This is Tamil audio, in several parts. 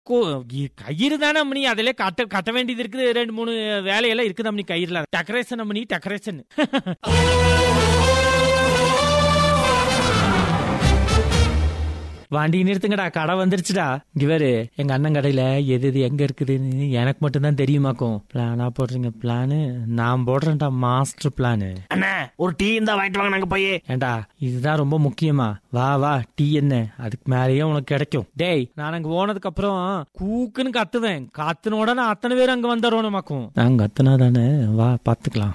கோ- இ- கயிறு தானே அம்மனி அதிலே கட்ட கட்ட வேண்டியது இருக்குது ரெண்டு மூணு வேலையெல்லாம் இருக்குது அம்மனி கயிறுல டெக்கரேஷன் அம்மனி டெக்கரேஷன் வண்டி நிறுத்துங்கடா கடை வந்துருச்சுடா இங்க வேறு எங்க அண்ணன் கடையில எது எது எங்க இருக்குதுன்னு எனக்கு மட்டும்தான் தெரியுமாக்கும் பிளானா போடுறீங்க பிளானு நான் போடுறேன்டா மாஸ்டர் பிளானு அண்ணா ஒரு டீ இருந்தா வாங்கிட்டு வாங்க நாங்க போய் ஏண்டா இதுதான் ரொம்ப முக்கியமா வா வா டீ என்ன அதுக்கு மேலேயே உனக்கு கிடைக்கும் டேய் நான் அங்க போனதுக்கு அப்புறம் கூக்குன்னு கத்துவேன் கத்துன உடனே அத்தனை பேர் அங்க வந்துடுறோமாக்கும் நான் கத்துனா தானே வா பாத்துக்கலாம்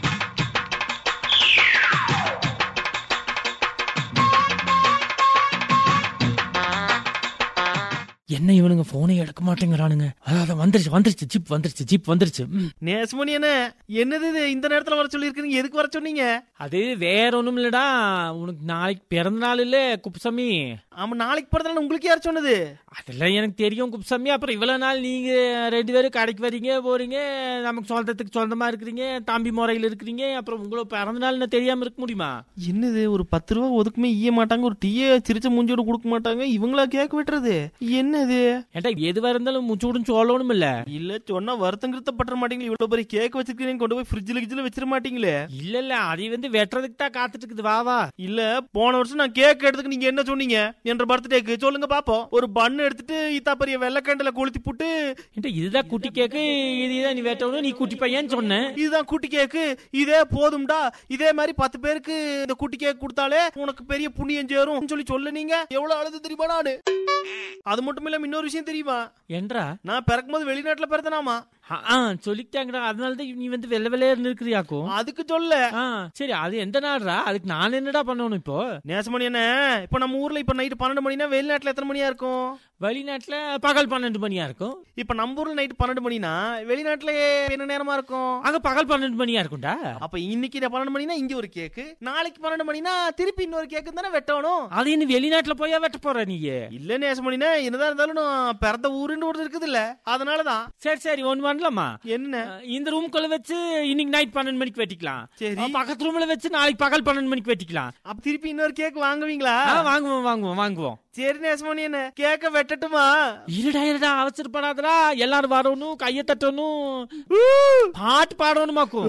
என்ன இவனுங்க போனே எடுக்க மாட்டேங்கிறானுங்க அதான் வந்துருச்சு வந்துருச்சு ஜிப் வந்துருச்சு ஜிப் வந்துருச்சு ம். நேசமணி என்ன என்னது இது இந்த நேரத்துல வர சொல்லி இருக்கீங்க எதுக்கு வர சொன்னீங்க அது வேற ஒண்ணும் இல்லடா உனக்கு நாளைக்கு பிறந்த நாள் இல்ல குப்புசாமி ஆமா நாளைக்கு பிறந்த உங்களுக்கு யார் சொன்னது அதெல்லாம் எனக்கு தெரியும் குப்புசாமி அப்புறம் இவ்வளவு நாள் நீங்க ரெண்டு பேரும் கடைக்கு வரீங்க போறீங்க நமக்கு சொந்தத்துக்கு சொந்தமா இருக்கிறீங்க தம்பி முறையில் இருக்கிறீங்க அப்புறம் உங்களோட பிறந்த நாள்னு தெரியாம இருக்க முடியுமா என்னது ஒரு பத்து ரூபா ஒதுக்குமே ஈய மாட்டாங்க ஒரு டீயை சிரிச்ச மூஞ்சோட கொடுக்க மாட்டாங்க இவங்களா கேக் வெட்டுறது என்னது ஏன்டா எதுவா இருந்தாலும் முச்சூடும் சொல்லணும் இல்ல இல்ல சொன்னா வருத்தம் கிருத்தப்பட்ட மாட்டீங்களா இவ்வளவு பெரிய கேக் வச்சிருக்கீங்க கொண்டு போய் ஃப்ரிட்ஜ்ல கிஜ்ல வச்சிட மாட்டீங்களே இல்ல இல்ல அதை வந்து வெட்டுறதுக்கு தான் காத்துட்டு இருக்குது வா வா இல்ல போன வருஷம் நான் கேக் எடுத்துக்கு நீங்க என்ன சொன்னீங்க என்ற பர்த்டேக்கு சொல்லுங்க பாப்போம் ஒரு பன் எடுத்துட்டு இத்தா பெரிய வெள்ளக்கண்டல கொளுத்தி புட்டு ஏன்டா இதுதான் குட்டி கேக்கு இதுதான் நீ வெட்டணும் நீ குட்டி பையன்னு சொன்ன இதுதான் குட்டி கேக்கு இதே போதும்டா இதே மாதிரி பத்து பேருக்கு இந்த குட்டி கேக் கொடுத்தாலே உனக்கு பெரிய புண்ணியம் சேரும் சொல்லி சொல்ல நீங்க எவ்வளவு அழுது தெரியுமா நானு அது மட்டும் இல்லாம இன்னொரு விஷயம் தெரியுமா என்றா நான் பிறக்கும் போது வெளிநாட்டுல பிறந்தனாமா ஆ, ஆ சொல்லிட்டாங்கடா அதனால தான் நீ வந்து வெள்ளை வெள்ளையா இருக்கிறியாக்கும் அதுக்கு சொல்ல ஆ சரி அது எந்த நாடுறா அதுக்கு நான் என்னடா பண்ணணும் இப்போ நேசமணி என்ன இப்ப நம்ம ஊர்ல இப்ப நைட்டு பன்னெண்டு மணினா வெளிநாட்டுல எத்தனை மணியா இருக்கும் வெளிநாட்டுல பகல் பன்னெண்டு மணியா இருக்கும் இப்ப நம்ம ஊர்ல நைட்டு பன்னெண்டு மணினா வெளிநாட்டுல என்ன நேரமா இருக்கும் அங்க பகல் பன்னெண்டு மணியா இருக்கும்டா அப்ப இன்னைக்கு நான் பன்னெண்டு மணினா இங்க ஒரு கேக்கு நாளைக்கு பன்னெண்டு மணினா திருப்பி இன்னொரு கேக்கு தானே வெட்டணும் அது இன்னும் வெளிநாட்டுல போயா வெட்ட போற நீ இல்ல நேசமணினா என்னதான் இருந்தாலும் நான் பிறந்த ஊருன்னு ஒன்று இருக்குது இல்ல அதனாலதான் சரி சரி ஒண்ணு பண்ணலாமா என்ன அஹ், இந்த ரூம்குள்ள வச்சு இன்னைக்கு நைட் பன்னெண்டு மணிக்கு வெட்டிக்கலாம் சரி. அஹ், பக்கத்து ரூம்ல வச்சு நாளைக்கு பகல் பன்னெண்டு மணிக்கு வெட்டிக்கலாம் அப்ப திருப்பி இன்னொரு கேக் வாங்குவீங்களா ஆ, வாங்குவோம் வாங்குவோம் வாங்குவோம் சரி நேசமணி என்ன கேக்க வெட்டட்டுமா இருடா இருடா அவசரப்படாதடா எல்லாரும் வரணும் கைய தட்டணும் பாட்டு பாடணுமாக்கும்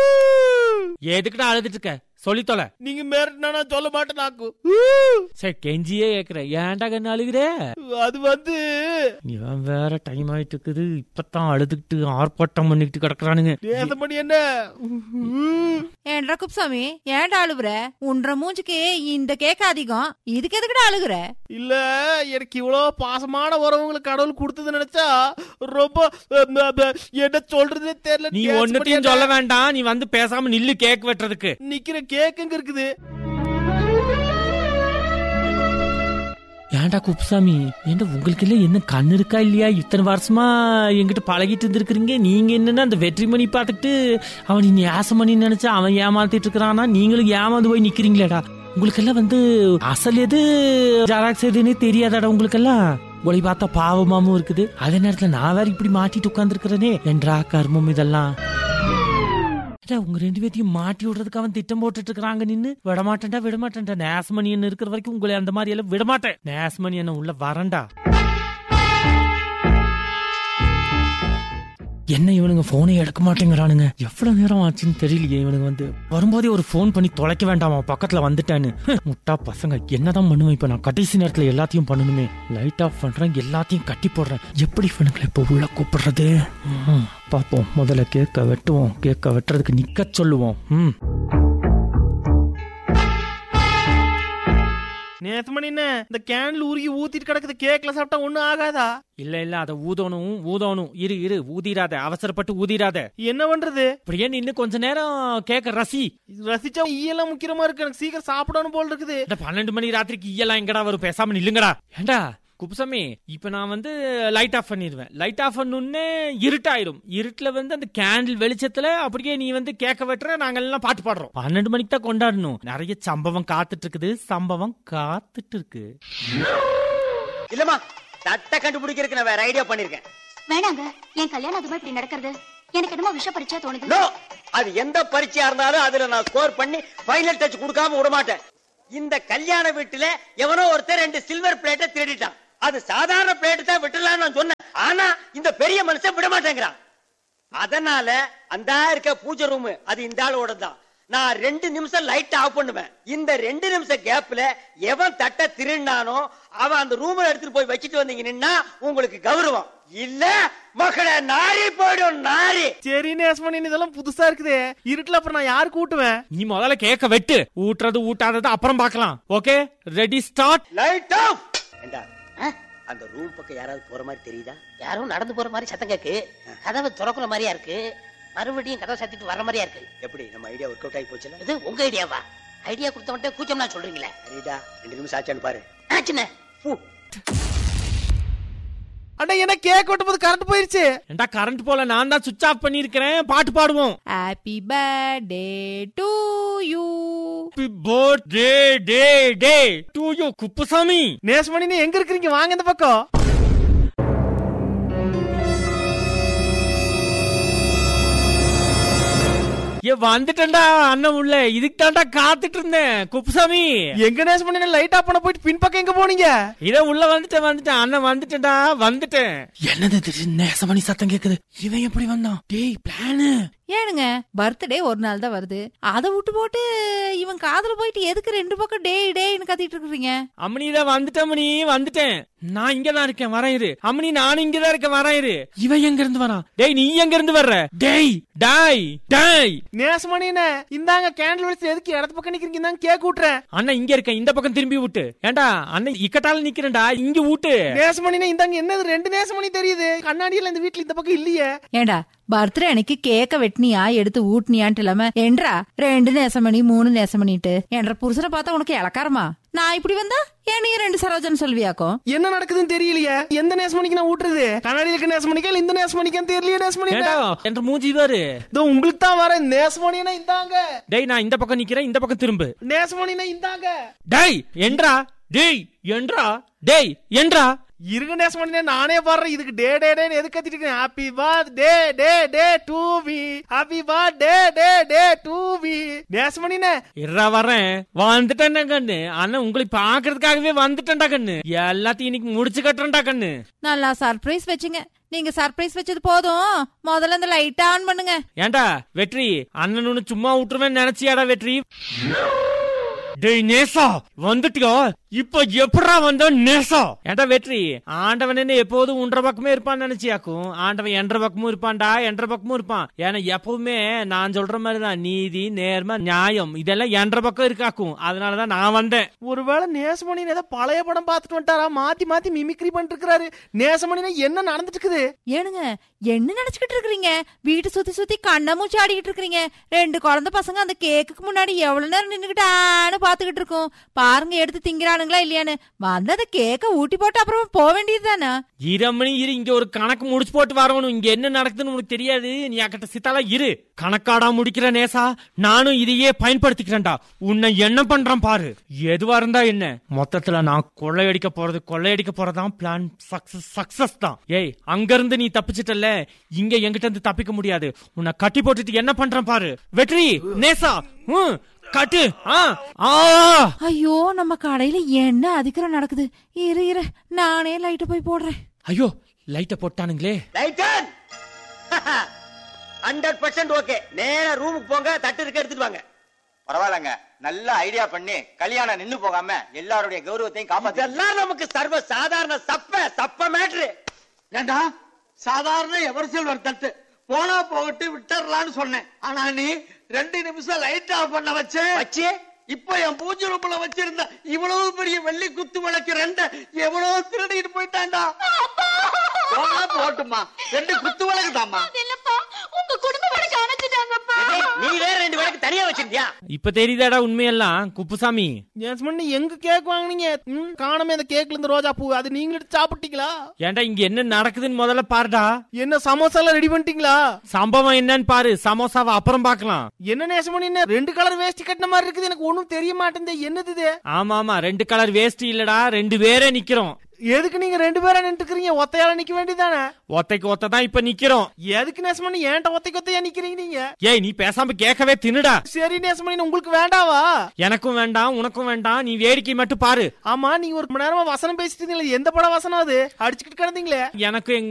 எதுக்குடா அழுதுட்டு இருக்க சொல்லி தொலை நீங்க மிரட்டினா நான் சொல்ல மாட்டேன் நாக்கு சரி கெஞ்சியே கேக்குறேன் ஏன்டா கண்ணு அழுகுற அது வந்து இவன் வேற டைம் ஆயிட்டு இருக்குது இப்பதான் அழுதுகிட்டு ஆர்ப்பாட்டம் பண்ணிக்கிட்டு கிடக்குறானுங்க நேசமணி என்ன ஏன்டா குப்சாமி ஏன்டா அழுகுற உன்ற மூஞ்சுக்கு இந்த கேக்க அதிகம் இதுக்கு எதுக்குடா அழுகுற இல்ல எனக்கு இவ்வளவு பாசமான உறவுங்களுக்கு கடவுள் கொடுத்தது நினைச்சா ரொம்ப அஹ், அஹ், என்ன சொல்றதே தெரியல நீ நேசமணி ஒன்னுத்தையும் என்ன? சொல்ல வேண்டாம் நீ வந்து பேசாம நில்லு கேக் வெட்டுறதுக்கு நிக்கிற கேக்குங்க இருக்குது ஏன்டா குப்புசாமி ஏன்டா உங்களுக்கு எல்லாம் என்ன கண்ணு இருக்கா இல்லையா இத்தனை வருஷமா என்கிட்ட பழகிட்டு இருந்திருக்கிறீங்க நீங்க என்னன்னா அந்த வெற்றிமணி பார்த்துட்டு அவன் நீ ஏசமணி நினைச்சு அவன் ஏமாத்திட்டு இருக்கிறானா நீங்களும் ஏமாந்து போய் நிக்கிறீங்களேடா உங்களுக்கெல்லாம் வந்து அசல் எது ஜெராக்ஸ் எதுன்னு தெரியாதாடா உங்களுக்கெல்லாம் உங்களை பார்த்தா பாவமாவும் இருக்குது அதே நேரத்துல நான் வேற இப்படி மாட்டிட்டு உட்கார்ந்துருக்கிறேனே என்றா கர்மம் இதெல்லாம் ஏடா, உங்க ரெண்டு பேத்தையும் மாட்டி விடுறதுக்கு அவன் திட்டம் போட்டுட்டு இருக்கிறாங்க நின்னு விடமாட்டேன்டா விடமாட்டேன்டா நேசமணி என்ன இருக்கிற வரைக்கும் உங்களை அந்த மாதிரி எல்லாம் விடமாட்டேன் நேசமணி என்ன உள்ள வரண்டா என்ன இவனுங்க போனே எடுக்க மாட்டேங்கிறானுங்க எவ்வளவு நேரம் ஆச்சுன்னு தெரியலையே இவனுங்க வந்து வரும்போதே ஒரு ஃபோன் பண்ணி தொலைக்க வேண்டாமா பக்கத்துல வந்துட்டான்னு ஹ், முட்டா பசங்க என்னதான் பண்ணுவேன் இப்ப நான் கடைசி நேரத்துல எல்லாத்தையும் பண்ணணுமே லைட் ஆஃப் பண்றேன் எல்லாத்தையும் கட்டி போடுறேன் எப்படி இவனுங்களை இப்ப உள்ள கூப்பிடுறது ம், பாப்போம் முதல்ல கேக்க வெட்டுவோம் கேக்க வெட்டுறதுக்கு நிக்க சொல்லுவோம் ம் நேசமணி என்ன இந்த கேன்ல உருகி ஊத்திட்டு கிடக்குது கேக்ல சாப்பிட்டா ஒண்ணும் ஆகாதா இல்ல இல்ல அத ஊதணும் ஊதணும் இரு இரு ஊதிராத அவசரப்பட்டு ஊதிராத என்ன பண்றது அப்படியே நின்னு கொஞ்ச நேரம் கேக்க ரசி இது ரசிச்சா ஈயெல்லாம் முக்கியமா இருக்கு எனக்கு சீக்கிரம் சாப்பிடணும் போல் இருக்குது இந்த பன்னெண்டு மணி ராத்திரிக்கு ஈயெல்லாம் எங்கடா வரும் பேசாம நில்லுங்கடா ஏண்டா குப்புசாமி இப்ப நான் வந்து லைட் ஆஃப் பண்ணிடுவேன் லைட் ஆஃப் பண்ணுன்னே இருட்டாயிரும் இருட்டுல வந்து அந்த கேண்டில் வெளிச்சத்துல அப்படியே நீ வந்து கேட்க வெட்டுற நாங்க எல்லாம் பாட்டு பாடுறோம் பன்னெண்டு மணிக்கு தான் கொண்டாடணும் நிறைய சம்பவம் காத்துட்டு இருக்குது சம்பவம் காத்துட்டு இருக்கு இல்லம்மா தட்டை கண்டுபிடிக்கிறதுக்கு நான் வேற ஐடியா பண்ணிருக்கேன் வேணாங்க என் கல்யாணம் அதுமா இப்படி நடக்கிறது எனக்கு என்னமோ விஷ பரிச்சா தோணுது நோ அது எந்த பரீட்சையா இருந்தாலும் அதுல நான் ஸ்கோர் பண்ணி ஃபைனல் டச் கொடுக்காம விட மாட்டேன் இந்த கல்யாண வீட்டுல எவனோ ஒருத்தர் ரெண்டு சில்வர் பிளேட்டை திருடிட்டான் அது சாதாரண பிளேட் தான் விட்டுலாம்னு நான் சொன்னேன் ஆனா இந்த பெரிய மனுஷன் விட மாட்டேங்கிறான் அதனால அந்த இருக்க பூஜை ரூம் அது இந்த ஆளோட தான் நான் ரெண்டு நிமிஷம் லைட் ஆஃப் பண்ணுவேன் இந்த ரெண்டு நிமிஷம் கேப்ல எவன் தட்ட திருநானோ அவன் அந்த ரூம்ல எடுத்துட்டு போய் வச்சுட்டு வந்தீங்க நின்னா உங்களுக்கு கௌரவம் இல்ல மக்களை நாரி போயிடும் நாரி சரி நேசமணி இதெல்லாம் புதுசா இருக்குதே இருட்டுல அப்புறம் நான் யாருக்கு ஊட்டுவேன் நீ முதல்ல கேக்க வெட்டு ஊட்டுறது ஊட்டாதது அப்புறம் பார்க்கலாம் okay ready start light off ஏண்டா அந்த ரூம் பக்கம் யாராவது போற மாதிரி தெரியுதா யாரும் நடந்து போற மாதிரி சத்தம் கேக்கு கதவு திறக்கிற மாதிரியா இருக்கு மறுபடியும் கதவை சத்திட்டு வர்ற மாதிரியா இருக்கு எப்படி நம்ம ஐடியா ஒர்க் அவுட் ஆகி போச்சுல இது உங்க ஐடியாவா ஐடியா கொடுத்தவன்ட்ட கூச்சம்லாம் சொல்றீங்களே சரிடா ரெண்டு நிமிஷம் ஆச்சான்னு பாரு ஆச்சுண்ணே அண்ணா என்ன கேக் வெட்டும் போது கரண்ட் போயிருச்சு ஏண்டா கரண்ட் போல நான் தான் சுவிட்ச் ஆஃப் பண்ணிருக்கிறேன் பாட்டு பாடுவோம் happy birthday to you Happy birthday day day to you Kuppusamy Nesamani நீ எங்க இருக்கிறீங்க வாங்க இந்த பக்கம் ஏ வந்துட்டேன்டா அண்ணன் உள்ள இதுக்கு தான்டா காத்துட்டு இருந்தேன் குப்புசாமி எங்க நேசமணி லைட் ஆஃப் பண்ண போயிட்டு பின்பக்கம் எங்க போனீங்க இத உள்ள வந்துட்டேன் வந்துட்டேன் அண்ணன் வந்துட்டேன்டா வந்துட்டேன் என்னது திடீர்னு நேசமணி சத்தம் கேக்குது இவன் எப்படி வந்தான் டேய் பிளானு ஏனுங்க பர்த்டே ஒரு நாள் தான் வருது அதை விட்டு போட்டு இவன் காதுல போயிட்டு எதுக்கு ரெண்டு பக்கம் டே டேன்னு கத்திட்டு இருக்கிறீங்க அம்மனி தான் வந்துட்டேன் அம்மனி வந்துட்டேன் நான் இங்க தான் இருக்கேன் வரேன் இரு அம்மனி நானும் இங்க தான் இருக்கேன் வரேன் இரு இவன் எங்க இருந்து வரான் டேய் நீ எங்க இருந்து வர்ற டேய் டாய் டாய் நேசமணி என்ன இந்தாங்க கேண்டில் வச்சு எதுக்கு இடத்து பக்கம் நிக்கிறீங்க இந்தாங்க கேக் ஊட்டுறேன் அண்ணன் இங்க இருக்கேன் இந்த பக்கம் திரும்பி விட்டு ஏண்டா அண்ணன் இக்கட்டால நிக்கிறேன்டா இங்க விட்டு நேசமணினா இந்தாங்க என்னது ரெண்டு நேசமணி தெரியுது கண்ணாடியில இந்த வீட்டுல இந்த பக்கம் இல்லையே ஏண்டா பர்த்டே அன்னைக்கு கேக்க வெட்டினியா எடுத்து ஊட்டினியான்ட்டு இல்லாம என்றா ரெண்டு நேசமணி மூணு நேசமணிட்டு என்ற புருஷனை பார்த்தா உனக்கு இலக்காரமா நான் இப்படி வந்தா ஏன் நீ ரெண்டு சரோஜன் சொல்வியாக்கும் என்ன நடக்குதுன்னு தெரியலையே எந்த நேசமணிக்கு நான் ஊட்டுறது கண்ணாடியில இருக்க நேசமணிக்கா இல்ல இந்த நேசமணிக்கான்னு தெரியலையே நேசமணி ஏண்டா என்ற மூஞ்சி பாரு இதோ உங்களுக்கு தான் வரேன் நேசமணினா இந்தாங்க டேய் நான் இந்த பக்கம் நிக்கிறேன் இந்த பக்கம் திரும்பு நேசமணினா இந்தாங்க டேய் என்றா டேய் என்றா டேய் என்றா இருங்க நேசமணினே நானே பாடுறேன் இதுக்கு டே டே டே எதுக்கு கத்திட்டு இருக்கேன் happy birthday day day to we happy birthday day day to we நேசமணினே இருடா வரேன் வந்துட்டேன்டா கண்ணு அண்ணன் உங்களை பாக்குறதுக்காகவே வந்துட்டேன்டா கண்ணு எல்லாத்தையும் இன்னைக்கு முடிச்சு கட்டுறேன்டா கண்ணு நல்லா சர்ப்ரைஸ் வச்சுங்க நீங்க சர்ப்ரைஸ் வச்சது போதும் முதல்ல இந்த லைட் ஆன் பண்ணுங்க ஏண்டா வெற்றி அண்ணன் ஒண்ணு சும்மா விட்டுருவேன் நினைச்சியாடா வெற்றி டேய் நேசா வந்துட்டியோ இப்ப எப்படா வந்த நேசா ஏண்டா வெற்றி ஆண்டவன் என்ன எப்போதும் உன்ற பக்கமே இருப்பான்னு நினைச்சியாக்கும் ஆண்டவன் என்ற பக்கமும் இருப்பான்டா என்ற பக்கமும் இருப்பான் ஏன்னா எப்பவுமே நான் சொல்ற மாதிரிதான் நீதி நேர்மை நியாயம் இதெல்லாம் என்ற பக்கம் இருக்காக்கும் அதனாலதான் நான் வந்தேன் ஒருவேளை நேசமணி ஏதோ பழைய படம் பார்த்துட்டு வந்துட்டாரா மாத்தி மாத்தி மிமிக்ரி பண்ணிட்டு இருக்காரு நேசமணினா என்ன நடந்துட்டு இருக்குது ஏனுங்க என்ன நினைச்சுக்கிட்டு இருக்கிறீங்க வீட்டு சுத்தி சுத்தி கண்ணமூச்சி ஆடிக்கிட்டு இருக்கிறீங்க ரெண்டு குழந்தை பசங்க அந்த கேக்குக்கு முன்னாடி எவ்வளவு நேரம் நின்னுகிட்டான்னு பாத்துக்கிட்டு இருக்கோம் பாருங்க எடுத்து திங்கிறானுங்களா இல்லையான்னு வந்து அந்த கேக்க ஊட்டி போட்டு அப்புறமா போக வேண்டியது தானே இரமணி இரு இங்க ஒரு கணக்கு முடிச்சு போட்டு வரணும் இங்க என்ன நடக்குதுன்னு உனக்கு தெரியாது நீ அக்கட்ட சித்தால இரு கணக்காடா முடிக்கிற நேசா நானும் இதையே பயன்படுத்திக்கிறேன்டா உன்னை என்ன பண்றேன் பாரு எதுவா இருந்தா என்ன மொத்தத்துல நான் கொள்ளையடிக்க போறது கொள்ளையடிக்க போறதான் பிளான் சக்சஸ் சக்சஸ் தான் ஏய் அங்க இருந்து நீ தப்பிச்சிட்டல்ல இங்க எங்கிட்ட இருந்து தப்பிக்க முடியாது உன்னை கட்டி போட்டுட்டு என்ன பண்றேன் பாரு வெற்றி நேசா ஹம், கட்டு ஆ ஆ ஐயோ நம்ம கடையில என்ன அதிகரம் நடக்குது இரு இரு நானே லைட்ட போய் போடுறேன் ஐயோ லைட்ட போட்டானுங்களே லைட்டன் ஹண்ட்ரட் பர்சன்ட் ஓகே நேரா ரூமுக்கு போங்க தட்டு இருக்க எடுத்துட்டு வாங்க பரவாயில்லங்க நல்ல ஐடியா பண்ணி கல்யாணம் நின்னு போகாம எல்லாருடைய கௌரவத்தையும் காப்பாத்து இதெல்லாம் நமக்கு சர்வ சாதாரண சப்ப சப்ப மேட்ரு ஏண்டா சாதாரண எவர்சில்வர் தட்டு போனா போகட்டு விட்டுறலாம்னு சொன்னேன் ஆனா நீ ரெண்டு நிமிஷம் லைட் ஆஃப் பண்ண வச்சே வச்சு இப்ப என் பூஜை ரூம்ல வச்சிருந்த இவ்வளவு பெரிய வெள்ளி குத்து விளக்கு ரெண்ட எவ்வளவு திருடிட்டு போயிட்டான்டா போனா போட்டுமா ரெண்டு குத்து விளக்கு தாமா இல்லப்பா உங்க குடும்ப வழக்கு அணைச்சிட்டாங்கப்பா நீ வேற ரெண்டு பேருக்கு தனியா வச்சிருந்தியா இப்ப தெரியுதாடா உண்மையெல்லாம் குப்புசாமி நேசமணி எங்க கேக் வாங்குனீங்க ம், காணோமே அந்த கேக்ல இருந்து ரோஜா பூ அது நீங்க எடுத்து சாப்பிட்டீங்களா ஏன்டா இங்க என்ன நடக்குதுன்னு முதல்ல பாருடா என்ன சமோசா எல்லாம் ரெடி பண்ணிட்டீங்களா சம்பவம் என்னன்னு பாரு சமோசாவை அப்புறம் பார்க்கலாம் என்ன நேசமணி என்ன ரெண்டு கலர் வேஷ்டி கட்டின மாதிரி இருக்குது எனக்கு ஒண்ணும் தெரிய மாட்டேங்குது என்னது இது ஆமா ஆமா ரெண்டு கலர் வேஸ்ட் இல்லடா ரெண்டு பேரே நிக்கிறோம் எதுக்கு நீங்க ரெண்டு பேரா நின்றுக்கிறீங்க ஒத்தையால நிக்க வேண்டியதானே ஒத்தைக்கு ஒத்த தான் இப்ப நிக்கிறோம் எதுக்கு நேசமணி ஏன்ட்ட ஒத்தைக்கு ஒத்தையா நிக்கிறீங்க நீங்க ஏய் நீ பேசாம கேட்கவே தின்னுடா சரி நேசமணி உங்களுக்கு வேண்டாவா எனக்கும் வேண்டாம் உனக்கும் வேண்டாம் நீ வேடிக்கை மட்டும் பாரு ஆமா நீங்க ஒரு மணி நேரமா வசனம் பேசிட்டு இருந்தீங்களே எந்த படம் வசனம் அது அடிச்சுக்கிட்டு கிடந்தீங்களே எனக்கு